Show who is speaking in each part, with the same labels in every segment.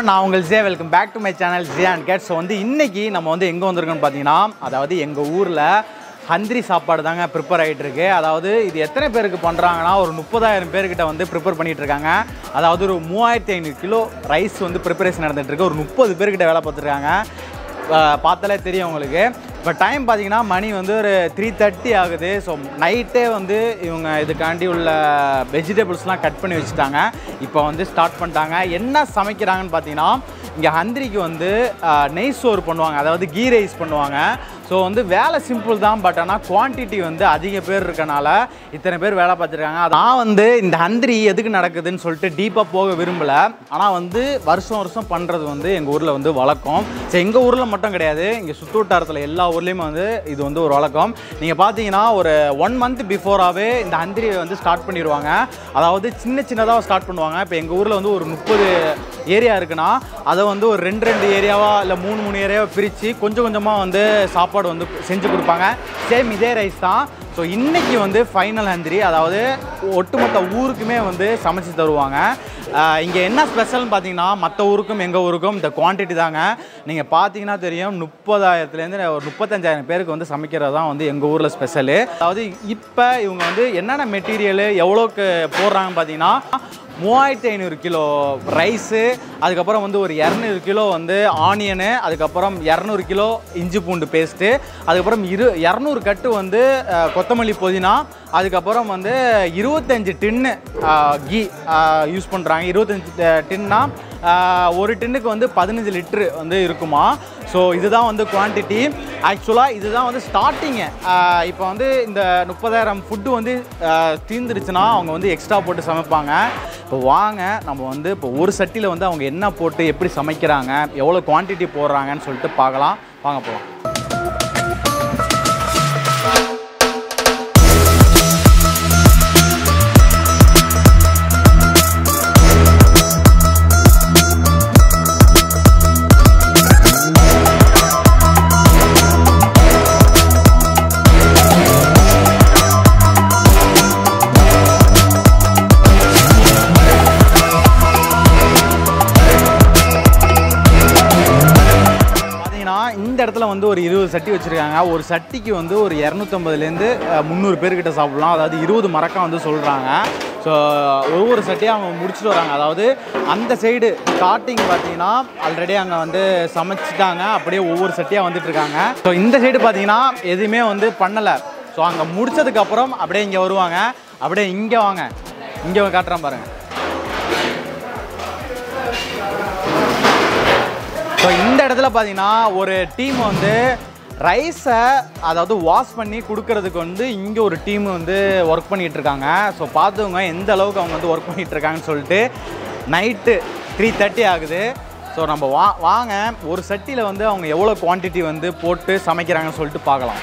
Speaker 1: நான் உங்கள் J welcome back to my channel J and Kat so வந்து இன்னைக்கு நம்ம வந்து எங்கே வந்திருக்கோம்னு பார்த்தீங்கன்னா அதாவது எங்கள் ஊரில் ஹந்திரி சாப்பாடு தாங்க ப்ரிப்பேர் ஆகிட்டு இருக்கு அதாவது இது எத்தனை பேருக்கு பண்ணுறாங்கன்னா ஒரு முப்பதாயிரம் பேர்கிட்ட வந்து ப்ரிப்பேர் பண்ணிட்டு இருக்காங்க அதாவது ஒரு மூவாயிரத்தி ஐநூறு கிலோ ரைஸ் வந்து ப்ரிப்பரேஷன் நடந்துட்டு இருக்கு ஒரு முப்பது பேர்கிட்ட வேலை பார்த்துருக்காங்க அஹ் பார்த்தாலே தெரியும் உங்களுக்கு இப்போ டைம் பார்த்தீங்கன்னா மணி வந்து ஒரு த்ரீ தேர்ட்டி ஆகுது ஸோ நைட்டே வந்து இவங்க இதுக்காண்டி உள்ள வெஜிடபிள்ஸ்லாம் கட் பண்ணி வச்சுட்டாங்க இப்போ வந்து ஸ்டார்ட் பண்ணிட்டாங்க என்ன சமைக்கிறாங்கன்னு பார்த்தீங்கன்னா இங்கே ஹந்திரிக்கு வந்து அஹ், நெய் சோறு பண்ணுவாங்க அதாவது கீ ரைஸ் பண்ணுவாங்க ஸோ வந்து வேலை சிம்பிள் தான் பட் ஆனால் குவான்டிட்டி வந்து அதிக பேர் இருக்கனால இத்தனை பேர் வேலை பார்த்துருக்காங்க நான் வந்து இந்த ஹந்திரி எதுக்கு நடக்குதுன்னு சொல்லிட்டு டீப்பாக போக விரும்பலை ஆனால் வந்து வருஷம் வருஷம் பண்ணுறது வந்து எங்கள் ஊரில் வந்து வழக்கம் ஸோ எங்கள் ஊரில் மட்டும் கிடையாது இங்கே சுற்று வட்டாரத்தில் எல்லா ஊர்லேயுமே வந்து இது வந்து ஒரு வழக்கம் நீங்கள் பார்த்தீங்கன்னா ஒரு ஒன் மந்த் பிஃபோராகவே இந்த ஹந்திரியை வந்து ஸ்டார்ட் பண்ணிடுவாங்க அதாவது சின்ன சின்னதாக ஸ்டார்ட் பண்ணுவாங்க இப்போ எங்கள் ஊரில் வந்து ஒரு முப்பது ஏரியா இருக்குன்னா அதை வந்து ஒரு ரெண்டு ரெண்டு ஏரியாவா இல்லை மூணு மூணு ஏரியாவை பிரித்து கொஞ்சம் கொஞ்சமாக வந்து சாப்பாடு வந்து செஞ்சு கொடுப்பாங்க சேம் இதே ரைஸ் தான் ஸோ இன்னைக்கு வந்து ஃபைனல் ஹந்திரி அதாவது ஒட்டுமொத்த ஊருக்குமே வந்து சமைச்சு தருவாங்க இங்கே என்ன ஸ்பெஷல்னு பார்த்தீங்கன்னா மற்ற ஊருக்கும் எங்கள் ஊருக்கும் இந்த குவான்டிட்டி தாங்க நீங்கள் பார்த்தீங்கன்னா தெரியும் முப்பதாயிரத்துலேருந்து ஒரு முப்பத்தஞ்சாயிரம் பேருக்கு வந்து சமைக்கிறது தான் வந்து எங்கள் ஊரில் ஸ்பெஷலு அதாவது இப்போ இவங்க வந்து என்னென்ன மெட்டீரியலு எவ்வளோக்கு போடுறாங்கன்னு பார்த்தீங்கன்னா மூவாயிரத்தி ஐநூறு கிலோ ரைஸு அதுக்கப்புறம் வந்து ஒரு இரநூறு கிலோ வந்து ஆனியனு அதுக்கப்புறம் இரநூறு கிலோ இஞ்சி பூண்டு பேஸ்ட்டு அதுக்கப்புறம் இரு இரநூறு கட்டு வந்து அஹ், கொத்தமல்லி புதினா அதுக்கப்புறம் வந்து இருபத்தஞ்சி டின்னு கீ யூஸ் பண்ணுறாங்க இருபத்தஞ்சி டின்னா ஒரு டின்னுக்கு வந்து பதினஞ்சு லிட்ரு வந்து இருக்குமா ஸோ இதுதான் வந்து குவான்டிட்டி ஆக்சுவலாக இதுதான் வந்து ஸ்டார்டிங்கு இப்போ வந்து இந்த முப்பதாயிரம் ஃபுட்டு வந்து ஆஹ், தீர்ந்துருச்சுன்னா அவங்க வந்து எக்ஸ்ட்ரா போட்டு சமைப்பாங்க இப்போ வாங்க நம்ம வந்து இப்போ ஒரு சட்டியில் வந்து அவங்க என்ன போட்டு எப்படி சமைக்கிறாங்க எவ்வளோ குவான்டிட்டி போடுறாங்கன்னு சொல்லிட்டு பார்க்கலாம் வாங்க போகலாம் பார்த்தீங்கன்னா இந்த இடத்துல வந்து ஒரு இருபது சட்டி வச்சுருக்காங்க ஒரு சட்டிக்கு வந்து ஒரு இரநூத்தம்பதுலேருந்து முந்நூறு பேர்கிட்ட சாப்பிடலாம் அதாவது இருபது மரக்கா வந்து சொல்கிறாங்க ஸோ ஒவ்வொரு சட்டியாக அவங்க முடிச்சுட்டு வராங்க அதாவது அந்த சைடு ஸ்டார்டிங் பார்த்தீங்கன்னா ஆல்ரெடி அங்கே வந்து சமைச்சிட்டாங்க அப்படியே ஒவ்வொரு சட்டியாக வந்துட்டு இருக்காங்க ஸோ இந்த சைடு பார்த்தீங்கன்னா எதுவுமே வந்து பண்ணலை ஸோ அங்கே முடிச்சதுக்கப்புறம் அப்படியே இங்கே வருவாங்க அப்படியே இங்கே வாங்க இங்கே காட்டுறேன் பாருங்கள் ஸோ இந்த இடத்துல பார்த்தீங்கன்னா ஒரு டீம் வந்து ரைஸை அதாவது வாஷ் பண்ணி கொடுக்கறதுக்கு வந்து இங்கே ஒரு டீம் வந்து ஒர்க் பண்ணிகிட்டு இருக்காங்க ஸோ பார்த்துவங்க எந்த அளவுக்கு அவங்க வந்து ஒர்க் பண்ணிகிட்டு இருக்காங்கன்னு சொல்லிட்டு நைட்டு த்ரீ தேர்ட்டி ஆகுது ஸோ நம்ம வா வாங்க ஒரு சட்டியில் வந்து அவங்க எவ்வளோ குவான்டிட்டி வந்து போட்டு சமைக்கிறாங்கன்னு சொல்லிட்டு பார்க்கலாம்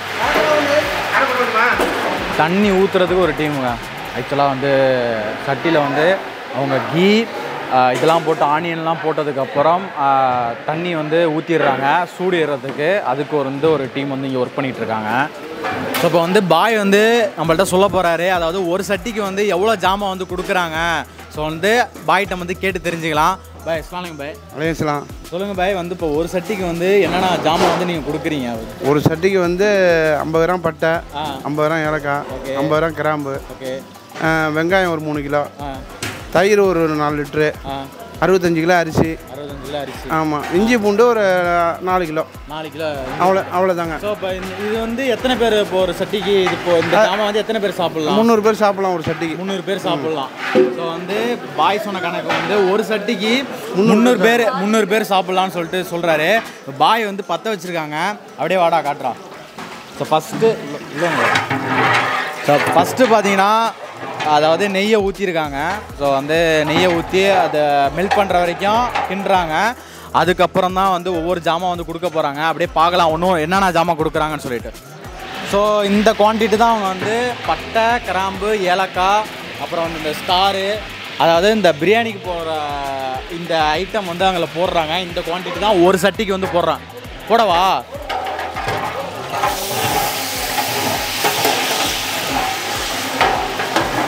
Speaker 1: தண்ணி ஊற்றுறதுக்கு ஒரு டீமுங்க ஆக்சுவலாக வந்து சட்டியில் வந்து அவங்க கீ ஆஹ், இதெல்லாம் போட்டு ஆனியன்லாம் போட்டதுக்கப்புறம் ஆஹ், தண்ணி வந்து ஊற்றிடுறாங்க சூடு ஏறுறதுக்கு அதுக்கு ஒரு வந்து ஒரு டீம் வந்து இங்கே ஒர்க் பண்ணிகிட்டு இருக்காங்க ஸோ இப்போ வந்து பாய் வந்து நம்மள்ட்ட சொல்ல போகிறாரு அதாவது ஒரு சட்டிக்கு வந்து எவ்வளோ ஜாமான் வந்து கொடுக்குறாங்க ஸோ வந்து பாய்கிட்ட வந்து கேட்டு தெரிஞ்சுக்கலாம் பாய் அஸ்லாமிங் பாய்
Speaker 2: அலையன்ஸ்லாம்
Speaker 1: சொல்லுங்கள் பாய் வந்து இப்போ ஒரு சட்டிக்கு வந்து என்னென்ன ஜாமான் வந்து நீங்கள் கொடுக்குறீங்க
Speaker 2: ஒரு சட்டிக்கு வந்து ஐம்பது கிராம் பட்டை
Speaker 1: ஆ.
Speaker 2: ஐம்பது கிராம் ஏலக்காய்
Speaker 1: Okay.
Speaker 2: ஐம்பது கிராம் கிராம்பு
Speaker 1: ஓகே
Speaker 2: ஆ, வெங்காயம் ஒரு மூணு கிலோ
Speaker 1: ஆ
Speaker 2: தயிர் ஒரு நாலு லிட்ரு
Speaker 1: ஆ
Speaker 2: அறுபத்தஞ்சு கிலோ அரிசி
Speaker 1: அறுபத்தஞ்சு கிலோ அரிசி
Speaker 2: ஆமாம் இஞ்சி பூண்டு ஒரு நாலு கிலோ
Speaker 1: நாலு கிலோ
Speaker 2: அவ்வளோ அவ்வளோதாங்க
Speaker 1: ஸோ இப்போ இது வந்து எத்தனை பேர் இப்போ ஒரு சட்டிக்கு இது இப்போ இந்த ஜாமான் வந்து எத்தனை பேர் சாப்பிடலாம்
Speaker 2: முந்நூறு பேர் சாப்பிடலாம் ஒரு சட்டிக்கு
Speaker 1: முந்நூறு பேர் சாப்பிடலாம் ஸோ வந்து பாய் சொன்ன கணக்கு வந்து ஒரு சட்டிக்கு முந்நூறு பேர் முந்நூறு பேர் சாப்பிடலாம்னு சொல்லிட்டு சொல்கிறாரு பாய் வந்து பற்ற வச்சுருக்காங்க அப்படியே வாடா காட்டுறா ஸோ ஃபஸ்ட்டு இல்லைங்க ஸோ ஃபஸ்ட்டு பார்த்தீங்கன்னா அதாவது நெய்யை ஊற்றிருக்காங்க ஸோ வந்து நெய்யை ஊற்றி அதை மெல்ட் பண்ணுற வரைக்கும் கிண்டுறாங்க அதுக்கப்புறம் தான் வந்து ஒவ்வொரு ஜாமான் வந்து கொடுக்க போகிறாங்க அப்படியே பார்க்கலாம் ஒன்றும் என்னென்ன ஜாமான் கொடுக்குறாங்கன்னு சொல்லிட்டு ஸோ இந்த குவான்டிட்டி தான் அவங்க வந்து பட்டை கிராம்பு ஏலக்காய் அப்புறம் வந்து இந்த ஸ்டாரு அதாவது இந்த பிரியாணிக்கு போடுற இந்த ஐட்டம் வந்து அங்கே போடுறாங்க இந்த குவான்டிட்டி தான் ஒரு சட்டிக்கு வந்து போடுறாங்க போடவா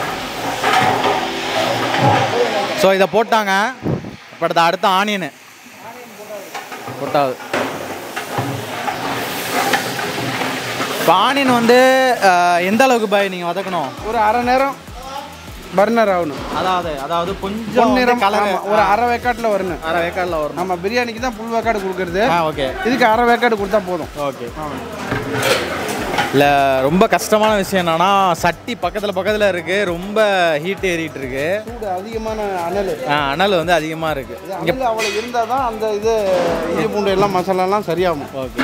Speaker 1: ஸோ இதை போட்டாங்க இப்போ அடுத்த அடுத்த ஆனியனு கொட்டாது இப்போ ஆனியன் வந்து அஹ், எந்த அளவுக்கு பாய் நீங்கள் வதக்கணும்
Speaker 2: ஒரு அரை நேரம் பர்னர் ஆகணும்
Speaker 1: அதாவது அதாவது கொஞ்சம்
Speaker 2: பொன்னிறம்
Speaker 1: கலர்
Speaker 2: ஆமா, ஒரு அரை வேக்காட்டில் வரணும்
Speaker 1: அரை வேக்காடில் வரும்
Speaker 2: நம்ம பிரியாணிக்கு தான் ஃபுல் வேக்காடு கொடுக்கறது
Speaker 1: ஆ ஓகே
Speaker 2: இதுக்கு அரை வேக்காடு கொடுத்தா போதும்
Speaker 1: ஓகே இல்லை ரொம்ப கஷ்டமான விஷயம் என்னன்னா சட்டி பக்கத்தில் பக்கத்தில் இருக்குது ரொம்ப ஹீட் ஏறிட்டு இருக்கு
Speaker 2: சூடு அதிகமான அனல்
Speaker 1: ஆ, அனல் வந்து அதிகமாக இருக்குது
Speaker 2: இது அனல் அவ்வளோ இருந்தால் தான் அந்த இது இஞ்சி பூண்டு எல்லாம் மசாலாலாம் சரியாகும்
Speaker 1: ஓகே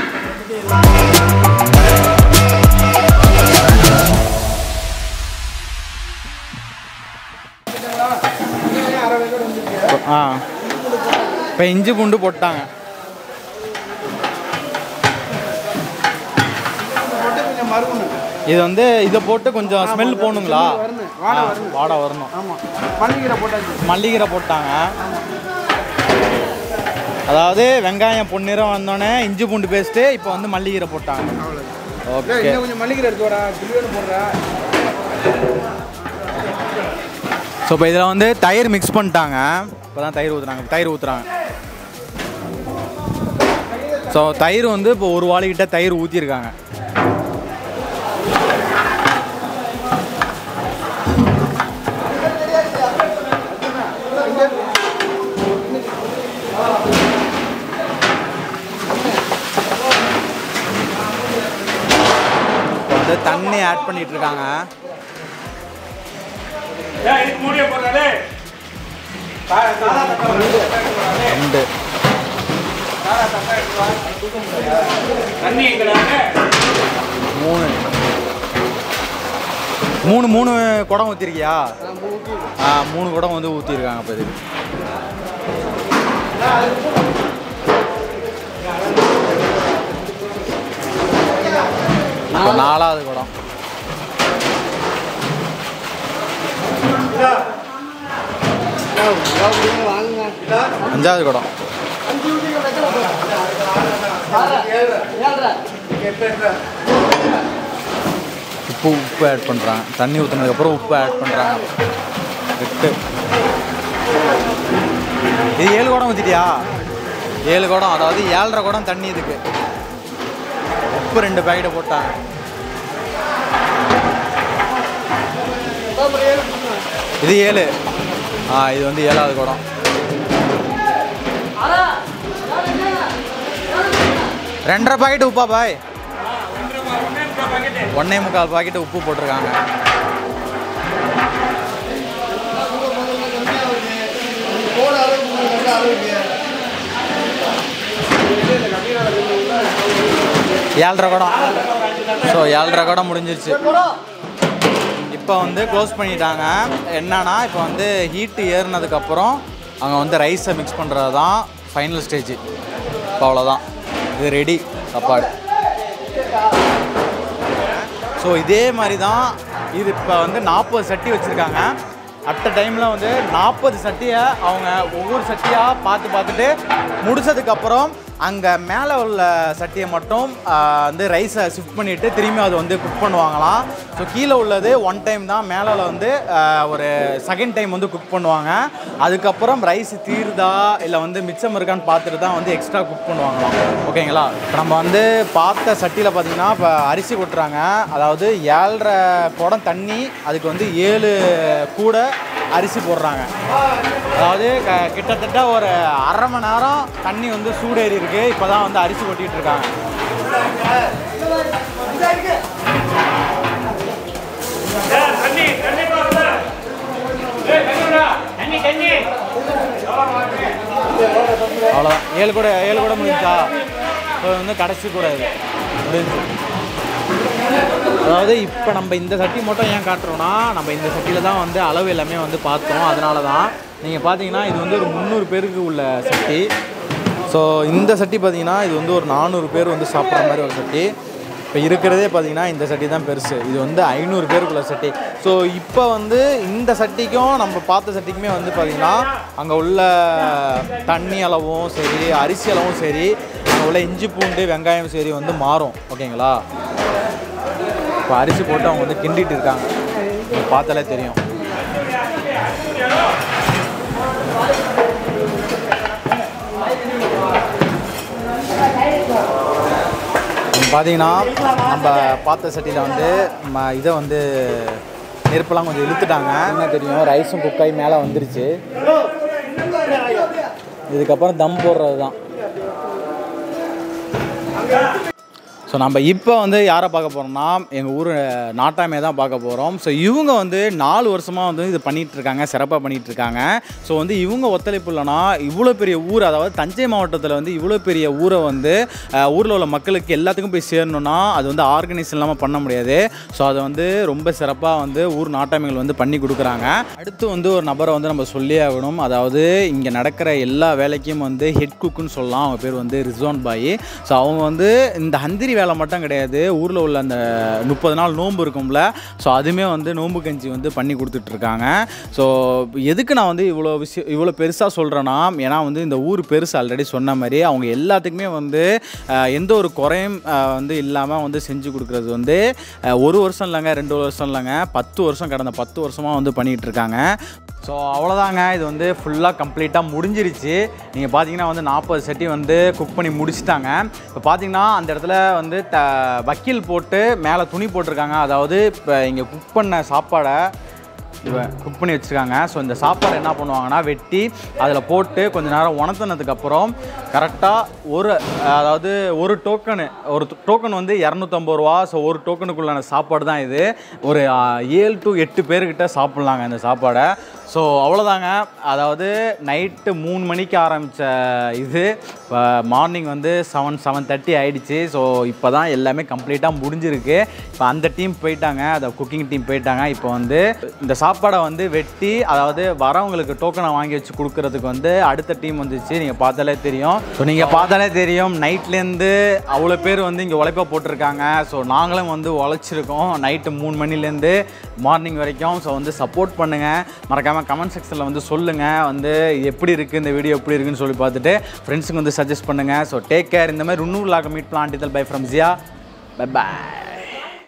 Speaker 2: அரை வேக்காடு வந்துருக்கு
Speaker 1: ஆ இப்போ இஞ்சி பூண்டு போட்டாங்க
Speaker 2: போட்டு கொஞ்சம் மறுக்கணும்
Speaker 1: இது வந்து இதை போட்டு கொஞ்சம் ஸ்மெல் போகணுங்களா
Speaker 2: வரணும் வாடை
Speaker 1: ஆ,
Speaker 2: வரணும்
Speaker 1: வாடை வரணும்
Speaker 2: ஆமாம் மல்லிகீரை போட்டாச்சு
Speaker 1: மல்லிகீரை போட்டாங்க அதாவது வெங்காயம் பொன்னிறம் வந்தோடனே இஞ்சி பூண்டு பேஸ்ட்டு இப்போ வந்து மல்லிகீரை போட்டாங்க
Speaker 2: அவ்வளோ
Speaker 1: ஓகே
Speaker 2: இன்னும் கொஞ்சம் மல்லிகீரை எடுத்து வரா பிரியாணி போடுறா
Speaker 1: ஸோ இப்போ இதில் வந்து தயிர் மிக்ஸ் பண்ணிட்டாங்க இப்போ தான் தயிர் ஊற்றுறாங்க தயிர் ஊற்றுறாங்க ஸோ தயிர் வந்து இப்போ ஒரு வாளிக்கிட்ட தயிர் ஊற்றிருக்காங்க இப்போ வந்து தண்ணி ஆட் பண்ணிட்டு இருக்காங்க ரெண்டு மூணு மூணு மூணு குடம் ஊற்றிருக்கியா ஆ மூணு குடம் வந்து ஊற்றிருக்காங்க இப்போ இதுக்கு இப்போ நாலாவது குடம் அஞ்சாவது குடம் உப்பு உப்பு ஆட் பண்ணுறாங்க தண்ணி ஊற்றுனதுக்கப்புறம் உப்பு ஆட் பண்ணுறாங்க எட்டு இது ஏழு குடம் ஊற்றிட்டியா ஏழு குடம் அதாவது ஏழரை குடம் தண்ணி இதுக்கு உப்பு ரெண்டு பேக்கெட்டை போட்டாங்க இது ஏழு ஆ இது வந்து ஏழாவது குடம் ரெண்டரை பாக்கெட் உப்பா பாய் ஒன்னே முக்கால் பாக்கெட் உப்பு போட்டிருக்காங்க ஏழரை குடம் ஸோ ஏழரை குடம் முடிஞ்சிருச்சு இப்போ வந்து க்ளோஸ் பண்ணிட்டாங்க என்னன்னா இப்போ வந்து ஹீட்டு ஏறினதுக்கப்புறம் அங்கே வந்து ரைஸை மிக்ஸ் பண்ணுறது தான் ஃபைனல் ஸ்டேஜ் இப்போ அவ்வளோதான் இது ரெடி சாப்பாடு ஸோ இதே மாதிரி தான் இது இப்போ வந்து நாற்பது சட்டி வச்சுருக்காங்க அட்ட டைமில் வந்து நாற்பது சட்டியை அவங்க ஒவ்வொரு சட்டியாக பார்த்து பார்த்துட்டு முடிச்சதுக்கப்புறம் அங்கே மேலே உள்ள சட்டியை மட்டும் ஆ, வந்து ரைஸை ஷிஃப்ட் பண்ணிவிட்டு திரும்பி அதை வந்து குக் பண்ணுவாங்களாம் ஸோ கீழே உள்ளது ஒன் டைம் தான் மேலே வந்து ஆ, ஒரு செகண்ட் டைம் வந்து குக் பண்ணுவாங்க அதுக்கப்புறம் ரைஸ் தீருதா இல்லை வந்து மிச்சம் இருக்கான்னு பார்த்துட்டு தான் வந்து எக்ஸ்ட்ரா குக் பண்ணுவாங்களாம் ஓகேங்களா இப்போ நம்ம வந்து பார்த்த சட்டியில் பார்த்தீங்கன்னா இப்போ அரிசி கொட்டுறாங்க அதாவது ஏழரை குடம் தண்ணி அதுக்கு வந்து ஏழு கூட அரிசி போடுறாங்க அதாவது க கிட்டத்தட்ட ஒரு அரை மணி நேரம் தண்ணி வந்து சூடேறி இருக்கு இப்போ தான் வந்து அரிசி கொட்டிட்டு இருக்காங்க அவ்வளோதான் ஏழு கூட ஏழு கூட முடிஞ்சா இப்போ வந்து கடைசி கூட இது முடிஞ்சு அதாவது இப்போ நம்ம இந்த சட்டி மட்டும் ஏன் காட்டுறோம்னா நம்ம இந்த சட்டியில் தான் வந்து அளவு எல்லாமே வந்து பார்த்தோம் அதனால தான் நீங்கள் பார்த்தீங்கன்னா இது வந்து ஒரு முந்நூறு பேருக்கு உள்ள சட்டி ஸோ இந்த சட்டி பார்த்தீங்கன்னா இது வந்து ஒரு நானூறு பேர் வந்து சாப்பிட்ற மாதிரி ஒரு சட்டி இப்போ இருக்கிறதே பார்த்தீங்கன்னா இந்த சட்டி தான் பெருசு இது வந்து ஐநூறு பேருக்குள்ள சட்டி ஸோ இப்போ வந்து இந்த சட்டிக்கும் நம்ம பார்த்த சட்டிக்குமே வந்து பார்த்தீங்கன்னா அங்கே உள்ள தண்ணி அளவும் சரி அரிசி அளவும் சரி அங்கே உள்ள இஞ்சி பூண்டு வெங்காயம் சரி வந்து மாறும் ஓகேங்களா இப்போ அரிசி போட்டு அவங்க வந்து கிண்டிட்டு இருக்காங்க நீங்க பார்த்தாலே தெரியும் பார்த்தீங்கன்னா நம்ம பார்த்த சட்டியில் வந்து நம்ம இதை வந்து நெருப்பெல்லாம் கொஞ்சம் இழுத்துட்டாங்க என்ன தெரியும் ரைஸும் குக்காய் மேலே வந்துருச்சு இதுக்கப்புறம் தம் போடுறது தான் ஸோ நம்ம இப்போ வந்து யாரை பார்க்க போகிறோம்னா எங்கள் ஊர் நாட்டாமையை தான் பார்க்க போகிறோம் ஸோ இவங்க வந்து நாலு வருஷமாக வந்து இது பண்ணிகிட்டு இருக்காங்க சிறப்பாக பண்ணிகிட்டு இருக்காங்க ஸோ வந்து இவங்க ஒத்துழைப்பு இல்லைனா இவ்வளோ பெரிய ஊர் அதாவது தஞ்சை மாவட்டத்தில் வந்து இவ்வளோ பெரிய ஊரை வந்து ஊரில் உள்ள மக்களுக்கு எல்லாத்துக்கும் போய் சேரணும்னா அது வந்து ஆர்கனைஸ் இல்லாமல் பண்ண முடியாது ஸோ அதை வந்து ரொம்ப சிறப்பாக வந்து ஊர் நாட்டாமைகள் வந்து பண்ணி கொடுக்குறாங்க அடுத்து வந்து ஒரு நபரை வந்து நம்ம சொல்லி ஆகணும் அதாவது இங்கே நடக்கிற எல்லா வேலைக்கும் வந்து ஹெட் குக்குன்னு சொல்லலாம் அவங்க பேர் வந்து ரிஸ்வான் பாய் ஸோ அவங்க வந்து இந்த ஹந்திரி வேலை மட்டும் கிடையாது ஊரில் உள்ள அந்த முப்பது நாள் நோன்பு இருக்கும்ல ஸோ அதுவுமே வந்து நோன்பு கஞ்சி வந்து பண்ணி கொடுத்துட்ருக்காங்க ஸோ எதுக்கு நான் வந்து இவ்வளோ விஷயம் இவ்வளோ பெருசாக சொல்கிறேன்னா ஏன்னா வந்து இந்த ஊர் பெருசு ஆல்ரெடி சொன்ன மாதிரி அவங்க எல்லாத்துக்குமே வந்து அஹ், எந்த ஒரு குறையும் அஹ், வந்து இல்லாமல் வந்து செஞ்சு கொடுக்குறது வந்து அஹ், ஒரு வருஷம் இல்லைங்க ரெண்டு வருஷம் இல்லைங்க பத்து வருஷம் கடந்த பத்து வருஷமாக வந்து பண்ணிகிட்டு இருக்காங்க ஸோ அவ்வளோதாங்க இது வந்து ஃபுல்லாக கம்ப்ளீட்டாக முடிஞ்சிருச்சு நீங்கள் பார்த்தீங்கன்னா வந்து நாற்பது செட்டி வந்து குக் பண்ணி முடிச்சிட்டாங்க இப்போ பார்த்தீங்கன்னா அந்த இடத்துல வந்து த வக்கீல் போட்டு மேலே துணி போட்டிருக்காங்க அதாவது இப்போ இங்கே குக் பண்ண சாப்பாடை இவன் குக் பண்ணி வச்சுருக்காங்க ஸோ இந்த சாப்பாடு என்ன பண்ணுவாங்கன்னா வெட்டி அதில் போட்டு கொஞ்ச நேரம் உணர்த்தினதுக்கப்புறம் கரெக்டாக ஒரு அதாவது ஒரு டோக்கனு ஒரு டோக்கன் வந்து இரநூத்தம்பது ரூபா ஸோ ஒரு டோக்கனுக்குள்ளான சாப்பாடு தான் இது ஒரு ஆ, ஏழு டு எட்டு பேர்கிட்ட சாப்பிட்லாங்க இந்த சாப்பாடை ஸோ அவ்வளோதாங்க அதாவது நைட்டு மூணு மணிக்கு ஆரம்பித்த இது இப்போ மார்னிங் வந்து செவன் செவன் தேர்ட்டி ஆயிடுச்சு ஸோ இப்போ தான் எல்லாமே கம்ப்ளீட்டாக முடிஞ்சிருக்கு இப்போ அந்த டீம் போயிட்டாங்க அந்த குக்கிங் டீம் போயிட்டாங்க இப்போ வந்து இந்த சாப்பாடை வந்து வெட்டி அதாவது வரவங்களுக்கு டோக்கனை வாங்கி வச்சு கொடுக்கறதுக்கு வந்து அடுத்த டீம் வந்துச்சு நீங்கள் பார்த்தாலே தெரியும் ஸோ நீங்கள் பார்த்தாலே தெரியும் நைட்லேருந்து அவ்வளோ பேர் வந்து இங்கே உழைப்பா போட்டிருக்காங்க ஸோ நாங்களும் வந்து உழைச்சிருக்கோம் நைட்டு மூணு மணிலேருந்து மார்னிங் வரைக்கும் ஸோ வந்து சப்போர்ட் பண்ணுங்கள் மறக்காமல் கமெண்ட் செக்ஷனில் வந்து சொல்லுங்கள் வந்து எப்படி இருக்குது இந்த வீடியோ எப்படி இருக்குன்னு சொல்லி பார்த்துட்டு ஃப்ரெண்ட்ஸுக்கு வந்து சஜஸ்ட் பண்ணுங்கள் ஸோ டேக் கேர் இந்த மாதிரி இன்னும் meet plan bye from Jiya bye bye